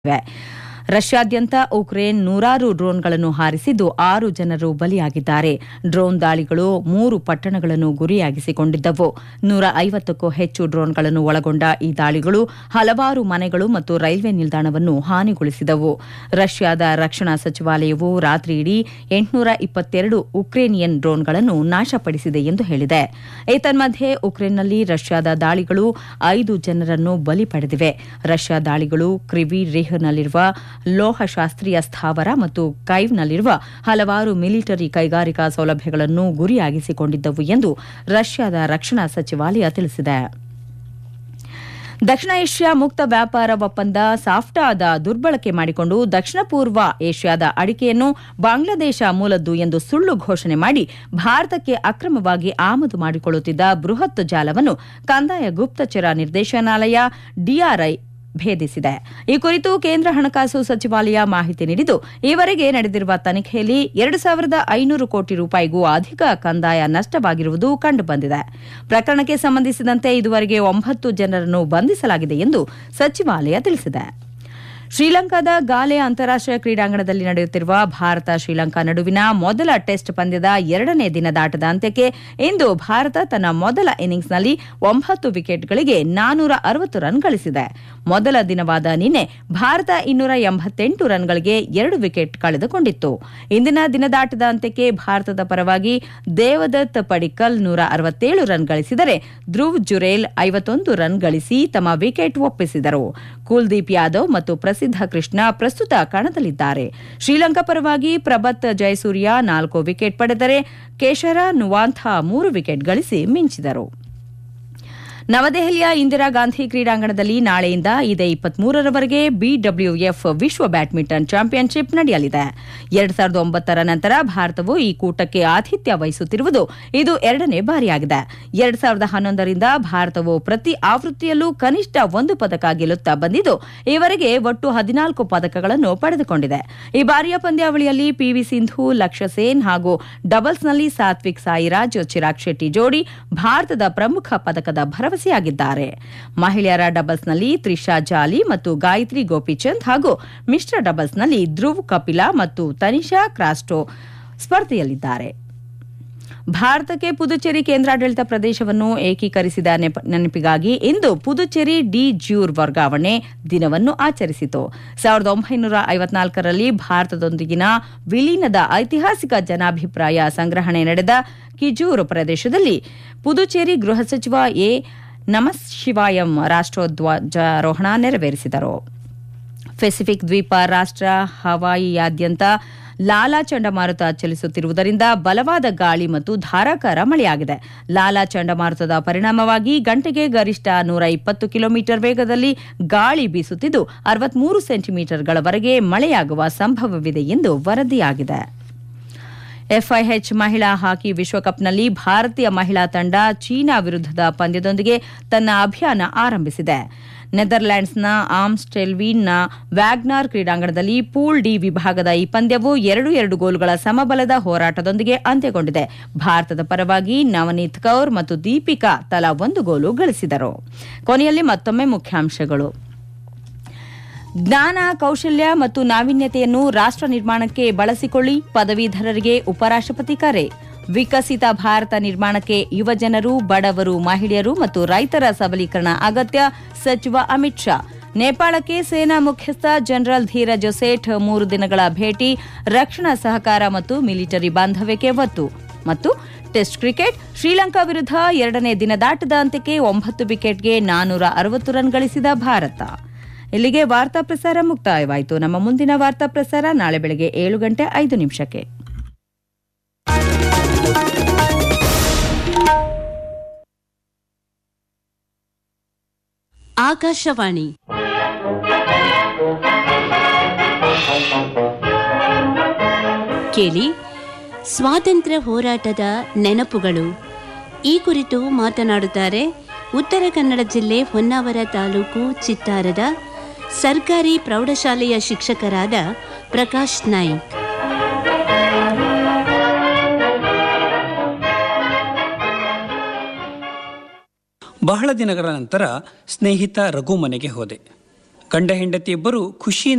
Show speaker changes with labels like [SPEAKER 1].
[SPEAKER 1] ಇವೆ ರಷ್ಯಾದ್ಯಂತ ಉಕ್ರೇನ್ ನೂರಾರು ಡ್ರೋನ್ಗಳನ್ನು ಹಾರಿಸಿದ್ದು ಆರು ಜನರು ಬಲಿಯಾಗಿದ್ದಾರೆ ಡ್ರೋನ್ ದಾಳಿಗಳು ಮೂರು ಪಟ್ಟಣಗಳನ್ನು ಗುರಿಯಾಗಿಸಿಕೊಂಡಿದ್ದವು ನೂರ ಐವತ್ತಕ್ಕೂ ಹೆಚ್ಚು ಡ್ರೋನ್ಗಳನ್ನು ಒಳಗೊಂಡ ಈ ದಾಳಿಗಳು ಹಲವಾರು ಮನೆಗಳು ಮತ್ತು ರೈಲ್ವೆ ನಿಲ್ದಾಣವನ್ನು ಹಾನಿಗೊಳಿಸಿದವು ರಷ್ಯಾದ ರಕ್ಷಣಾ ಸಚಿವಾಲಯವು ರಾತ್ರಿಯಿಡೀ ಎಂಟುನೂರ ಇಪ್ಪತ್ತೆರಡು ಉಕ್ರೇನಿಯನ್ ಡ್ರೋನ್ಗಳನ್ನು ನಾಶಪಡಿಸಿದೆ ಎಂದು ಹೇಳಿದೆ ಏತನ್ಮಧ್ಯೆ ಉಕ್ರೇನ್ನಲ್ಲಿ ರಷ್ಯಾದ ದಾಳಿಗಳು ಐದು ಜನರನ್ನು ಬಲಿ ಪಡೆದಿವೆ ರಷ್ಯಾ ದಾಳಿಗಳು ಕ್ರಿವಿ ರಿಹ್ನಲ್ಲಿರುವ ಲೋಹಶಾಸ್ತ್ರೀಯ ಸ್ಥಾವರ ಮತ್ತು ಕೈವ್ನಲ್ಲಿರುವ ಹಲವಾರು ಮಿಲಿಟರಿ ಕೈಗಾರಿಕಾ ಸೌಲಭ್ಯಗಳನ್ನು ಗುರಿಯಾಗಿಸಿಕೊಂಡಿದ್ದವು ಎಂದು ರಷ್ಯಾದ ರಕ್ಷಣಾ ಸಚಿವಾಲಯ ತಿಳಿಸಿದೆ ದಕ್ಷಿಣ ಏಷ್ಯಾ ಮುಕ್ತ ವ್ಯಾಪಾರ ಒಪ್ಪಂದ ಸಾಫ್ಟಾದ ದುರ್ಬಳಕೆ ಮಾಡಿಕೊಂಡು ದಕ್ಷಿಣ ಪೂರ್ವ ಏಷ್ಯಾದ ಅಡಿಕೆಯನ್ನು ಬಾಂಗ್ಲಾದೇಶ ಮೂಲದ್ದು ಎಂದು ಸುಳ್ಳು ಘೋಷಣೆ ಮಾಡಿ ಭಾರತಕ್ಕೆ ಅಕ್ರಮವಾಗಿ ಆಮದು ಮಾಡಿಕೊಳ್ಳುತ್ತಿದ್ದ ಬೃಹತ್ ಜಾಲವನ್ನು ಕಂದಾಯ ಗುಪ್ತಚರ ನಿರ್ದೇಶನಾಲಯ ಡಿಆರ್ಐ ಭೇದಿಸಿದೆ ಈ ಕುರಿತು ಕೇಂದ್ರ ಹಣಕಾಸು ಸಚಿವಾಲಯ ಮಾಹಿತಿ ನೀಡಿದ್ದು ಈವರೆಗೆ ನಡೆದಿರುವ ತನಿಖೆಯಲ್ಲಿ ಎರಡು ಸಾವಿರದ ಐನೂರು ಕೋಟಿ ರೂಪಾಯಿಗೂ ಅಧಿಕ ಕಂದಾಯ ನಷ್ಟವಾಗಿರುವುದು ಕಂಡುಬಂದಿದೆ ಪ್ರಕರಣಕ್ಕೆ ಸಂಬಂಧಿಸಿದಂತೆ ಇದುವರೆಗೆ ಒಂಬತ್ತು ಜನರನ್ನು ಬಂಧಿಸಲಾಗಿದೆ ಎಂದು ಸಚಿವಾಲಯ ತಿಳಿಸಿದೆ ಶ್ರೀಲಂಕಾದ ಗಾಲೆ ಅಂತಾರಾಷ್ಟೀಯ ಕ್ರೀಡಾಂಗಣದಲ್ಲಿ ನಡೆಯುತ್ತಿರುವ ಭಾರತ ಶ್ರೀಲಂಕಾ ನಡುವಿನ ಮೊದಲ ಟೆಸ್ಟ್ ಪಂದ್ಯದ ಎರಡನೇ ದಿನದಾಟದ ಅಂತ್ಯಕ್ಕೆ ಇಂದು ಭಾರತ ತನ್ನ ಮೊದಲ ಇನ್ನಿಂಗ್ಸ್ನಲ್ಲಿ ಒಂಬತ್ತು ವಿಕೆಟ್ಗಳಿಗೆ ನಾನೂರ ಅರವತ್ತು ರನ್ ಗಳಿಸಿದೆ ಮೊದಲ ದಿನವಾದ ನಿನ್ನೆ ಭಾರತ ಇನ್ನೂರ ಎಂಬತ್ತೆಂಟು ರನ್ಗಳಿಗೆ ಎರಡು ವಿಕೆಟ್ ಕಳೆದುಕೊಂಡಿತ್ತು ಇಂದಿನ ದಿನದಾಟದ ಅಂತ್ಯಕ್ಕೆ ಭಾರತದ ಪರವಾಗಿ ದೇವದತ್ ಪಡಿಕ್ಕಲ್ ನೂರ ಅರವತ್ತೇಳು ರನ್ ಗಳಿಸಿದರೆ ಧ್ರುವ್ ಜುರೇಲ್ ಐವತ್ತೊಂದು ರನ್ ಗಳಿಸಿ ತಮ್ಮ ವಿಕೆಟ್ ಒಪ್ಪಿಸಿದರು ಕುಲ್ದೀಪ್ ಯಾದವ್ ಮತ್ತು ಪ್ರಸಿದ್ಧ ಕೃಷ್ಣ ಪ್ರಸ್ತುತ ಕಣದಲ್ಲಿದ್ದಾರೆ ಶ್ರೀಲಂಕಾ ಪರವಾಗಿ ಪ್ರಭತ್ ಜಯಸೂರ್ಯ ನಾಲ್ಕು ವಿಕೆಟ್ ಪಡೆದರೆ ಕೇಶರ ನುವಾಂಥ ಮೂರು ವಿಕೆಟ್ ಗಳಿಸಿ ಮಿಂಚಿದರು ನವದೆಹಲಿಯ ಇಂದಿರಾ ಗಾಂಧಿ ಕ್ರೀಡಾಂಗಣದಲ್ಲಿ ನಾಳೆಯಿಂದ ಇದೇ ಇಪ್ಪತ್ಮೂರರವರೆಗೆ ಬಿಡಬ್ಲ್ಯೂಎಫ್ ವಿಶ್ವ ಬ್ಯಾಡ್ಮಿಂಟನ್ ಚಾಂಪಿಯನ್ಶಿಪ್ ನಡೆಯಲಿದೆ ಎರಡ್ ಸಾವಿರದ ಒಂಬತ್ತರ ನಂತರ ಭಾರತವು ಈ ಕೂಟಕ್ಕೆ ಆತಿಥ್ಯ ವಹಿಸುತ್ತಿರುವುದು ಇದು ಎರಡನೇ ಬಾರಿಯಾಗಿದೆ ಎರಡ್ ಸಾವಿರದ ಹನ್ನೊಂದರಿಂದ ಭಾರತವು ಪ್ರತಿ ಆವೃತ್ತಿಯಲ್ಲೂ ಕನಿಷ್ಠ ಒಂದು ಪದಕ ಗೆಲ್ಲುತ್ತಾ ಬಂದಿದ್ದು ಈವರೆಗೆ ಒಟ್ಟು ಹದಿನಾಲ್ಕು ಪದಕಗಳನ್ನು ಪಡೆದುಕೊಂಡಿದೆ ಈ ಬಾರಿಯ ಪಂದ್ಯಾವಳಿಯಲ್ಲಿ ಪಿವಿ ಸಿಂಧು ಲಕ್ಷ್ಯ ಸೇನ್ ಹಾಗೂ ಡಬಲ್ಸ್ನಲ್ಲಿ ಸಾತ್ವಿಕ್ ಸಾಯಿರಾಜ್ ಚಿರಾಗ್ ಶೆಟ್ಟಿ ಜೋಡಿ ಭಾರತದ ಪ್ರಮುಖ ಪದಕದ ಭರವಸೆಯಾಗಿದ್ದಾರೆ ಮಹಿಳೆಯರ ಡಬಲ್ಸ್ನಲ್ಲಿ ತ್ರಿಷಾ ಜಾಲಿ ಮತ್ತು ಗಾಯತ್ರಿ ಗೋಪಿಚಂದ್ ಹಾಗೂ ಮಿಶ್ರ ಡಬಲ್ಸ್ನಲ್ಲಿ ಧ್ರುವ್ ಕಪಿಲಾ ಮತ್ತು ತನಿಷಾ ಕ್ರಾಸ್ಟೋ ಸ್ಪರ್ಧೆಯಲ್ಲಿದ್ದಾರೆ ಭಾರತಕ್ಕೆ ಪುದುಚೇರಿ ಕೇಂದ್ರಾಡಳಿತ ಪ್ರದೇಶವನ್ನು ಏಕೀಕರಿಸಿದ ನೆಪ- ನೆನಪಿಗಾಗಿ ಇಂದು ಪುದುಚೇರಿ ಡಿ ಜ್ಯೂರ್ ವರ್ಗಾವಣೆ ದಿನವನ್ನು ಆಚರಿಸಿತು ಸಾವಿರದ ಒಂಬೈನೂರ ಐವತ್ನಾಲ್ಕರಲ್ಲಿ ಭಾರತದೊಂದಿಗಿನ ವಿಲೀನದ ಐತಿಹಾಸಿಕ ಜನಾಭಿಪ್ರಾಯ ಸಂಗ್ರಹಣೆ ನಡೆದ ಕಿಜೂರು ಪ್ರದೇಶದಲ್ಲಿ ಪುದುಚೇರಿ ಗೃಹ ಸಚಿವ ಎ ನಮಃಶಿವಾಯಂ ರಾಷ್ಟ್ರೋಧ್ವಜಾರೋಹಣ ನೆರವೇರಿಸಿದರು ಪೆಸಿಫಿಕ್ ದ್ವೀಪ ರಾಷ್ಟ್ರ ಹವಾಯಿಯಾದ್ಯಂತ ಲಾಲಾ ಚಂಡಮಾರುತ ಚಲಿಸುತ್ತಿರುವುದರಿಂದ ಬಲವಾದ ಗಾಳಿ ಮತ್ತು ಧಾರಾಕಾರ ಮಳೆಯಾಗಿದೆ ಲಾಲಾ ಚಂಡಮಾರುತದ ಪರಿಣಾಮವಾಗಿ ಗಂಟೆಗೆ ಗರಿಷ್ಠ ನೂರ ಇಪ್ಪತ್ತು ಕಿಲೋಮೀಟರ್ ವೇಗದಲ್ಲಿ ಗಾಳಿ ಬೀಸುತ್ತಿದ್ದು ಅರವತ್ಮೂರು ಸೆಂಟಿಮೀಟರ್ಗಳವರೆಗೆ ಮಳೆಯಾಗುವ ಸಂಭವವಿದೆ ಎಂದು ವರದಿಯಾಗಿದೆ ಎಫ್ಐಎಚ್ ಮಹಿಳಾ ಹಾಕಿ ವಿಶ್ವಕಪ್ನಲ್ಲಿ ಭಾರತೀಯ ಮಹಿಳಾ ತಂಡ ಚೀನಾ ವಿರುದ್ಧದ ಪಂದ್ಯದೊಂದಿಗೆ ತನ್ನ ಅಭಿಯಾನ ಆರಂಭಿಸಿದೆ ನೆದರ್ಲ್ಯಾಂಡ್ಸ್ನ ಆಮ್ಸ್ಟೆಲ್ವೀನ್ನ ವ್ಯಾಗ್ನಾರ್ ಕ್ರೀಡಾಂಗಣದಲ್ಲಿ ಪೂಲ್ ಡಿ ವಿಭಾಗದ ಈ ಪಂದ್ಯವು ಎರಡು ಎರಡು ಗೋಲುಗಳ ಸಮಬಲದ ಹೋರಾಟದೊಂದಿಗೆ ಅಂತ್ಯಗೊಂಡಿದೆ ಭಾರತದ ಪರವಾಗಿ ನವನೀತ್ ಕೌರ್ ಮತ್ತು ದೀಪಿಕಾ ತಲಾ ಒಂದು ಗೋಲು ಗಳಿಸಿದರು ಕೊನೆಯಲ್ಲಿ ಮತ್ತೊಮ್ಮೆ ಮುಖ್ಯಾಂಶಗಳು ಜ್ಞಾನ ಕೌಶಲ್ಯ ಮತ್ತು ನಾವೀನ್ಯತೆಯನ್ನು ರಾಷ್ಟ್ರ ನಿರ್ಮಾಣಕ್ಕೆ ಬಳಸಿಕೊಳ್ಳಿ ಪದವೀಧರರಿಗೆ ಉಪರಾಷ್ಟ್ರಪತಿ ಕರೆ ವಿಕಸಿತ ಭಾರತ ನಿರ್ಮಾಣಕ್ಕೆ ಯುವಜನರು ಬಡವರು ಮಹಿಳೆಯರು ಮತ್ತು ರೈತರ ಸಬಲೀಕರಣ ಅಗತ್ಯ ಸಚಿವ ಅಮಿತ್ ಶಾ ನೇಪಾಳಕ್ಕೆ ಸೇನಾ ಮುಖ್ಯಸ್ಥ ಜನರಲ್ ಧೀರಜ್ ಸೇಠ್ ಮೂರು ದಿನಗಳ ಭೇಟಿ ರಕ್ಷಣಾ ಸಹಕಾರ ಮತ್ತು ಮಿಲಿಟರಿ ಬಾಂಧವ್ಯಕ್ಕೆ ಒತ್ತು ಮತ್ತು ಟೆಸ್ಟ್ ಕ್ರಿಕೆಟ್ ಶ್ರೀಲಂಕಾ ವಿರುದ್ಧ ಎರಡನೇ ದಿನದಾಟದ ಅಂತ್ಯಕ್ಕೆ ಒಂಬತ್ತು ವಿಕೆಟ್ಗೆ ನಾನೂರ ಅರವತ್ತು ರನ್ ಗಳಿಸಿದ ಭಾರತ ಇಲ್ಲಿಗೆ ವಾರ್ತಾ ಪ್ರಸಾರ ಮುಕ್ತಾಯವಾಯಿತು ನಮ್ಮ ಮುಂದಿನ ವಾರ್ತಾ ಪ್ರಸಾರ ನಾಳೆ ಬೆಳಗ್ಗೆ ಏಳು ಗಂಟೆ ಐದು ನಿಮಿಷಕ್ಕೆ
[SPEAKER 2] ಆಕಾಶವಾಣಿ ಕೇಳಿ ಸ್ವಾತಂತ್ರ್ಯ ಹೋರಾಟದ ನೆನಪುಗಳು ಈ ಕುರಿತು ಮಾತನಾಡುತ್ತಾರೆ ಉತ್ತರ ಕನ್ನಡ ಜಿಲ್ಲೆ ಹೊನ್ನಾವರ ತಾಲೂಕು ಚಿತ್ತಾರದ ಸರ್ಕಾರಿ ಪ್ರೌಢಶಾಲೆಯ ಶಿಕ್ಷಕರಾದ ಪ್ರಕಾಶ್ ನಾಯ್ಕ್
[SPEAKER 3] ಬಹಳ ದಿನಗಳ ನಂತರ ಸ್ನೇಹಿತ ರಘು ಮನೆಗೆ ಹೋದೆ ಗಂಡ ಹೆಂಡತಿ ಇಬ್ಬರು ಖುಷಿಯಿಂದ